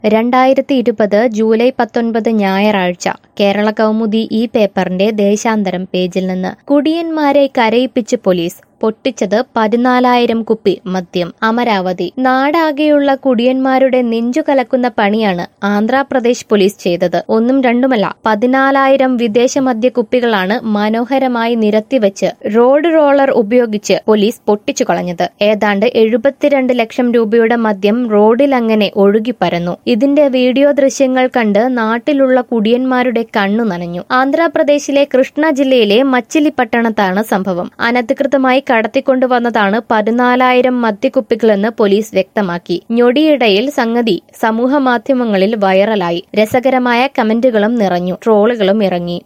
രണ്ടായിരത്തി ഇരുപത് ജൂലൈ പത്തൊൻപത് ഞായറാഴ്ച കേരള കൗമുദി ഈ പേപ്പറിന്റെ ദേശാന്തരം പേജിൽ നിന്ന് കുടിയന്മാരെ കരയിപ്പിച്ച് പോലീസ് പൊട്ടിച്ചത് പതിനാലായിരം കുപ്പി മദ്യം അമരാവതി നാടാകെയുള്ള കുടിയന്മാരുടെ നെഞ്ചു കലക്കുന്ന പണിയാണ് ആന്ധ്രാപ്രദേശ് പോലീസ് ചെയ്തത് ഒന്നും രണ്ടുമല്ല പതിനാലായിരം വിദേശ മദ്യ കുപ്പികളാണ് മനോഹരമായി നിരത്തിവെച്ച് റോഡ് റോളർ ഉപയോഗിച്ച് പോലീസ് പൊട്ടിച്ചു കളഞ്ഞത് ഏതാണ്ട് എഴുപത്തിരണ്ട് ലക്ഷം രൂപയുടെ മദ്യം റോഡിലങ്ങനെ ഒഴുകിപ്പരന്നു ഇതിന്റെ വീഡിയോ ദൃശ്യങ്ങൾ കണ്ട് നാട്ടിലുള്ള കുടിയന്മാരുടെ കണ്ണു നനഞ്ഞു ആന്ധ്രാപ്രദേശിലെ കൃഷ്ണ ജില്ലയിലെ മച്ചിലി പട്ടണത്താണ് സംഭവം അനധികൃതമായി കടത്തിക്കൊണ്ടുവന്നതാണ് പതിനാലായിരം മദ്യക്കുപ്പികളെന്ന് പോലീസ് വ്യക്തമാക്കി ഞൊടിയിടയിൽ സംഗതി സമൂഹ മാധ്യമങ്ങളിൽ വൈറലായി രസകരമായ കമന്റുകളും നിറഞ്ഞു ട്രോളുകളും ഇറങ്ങി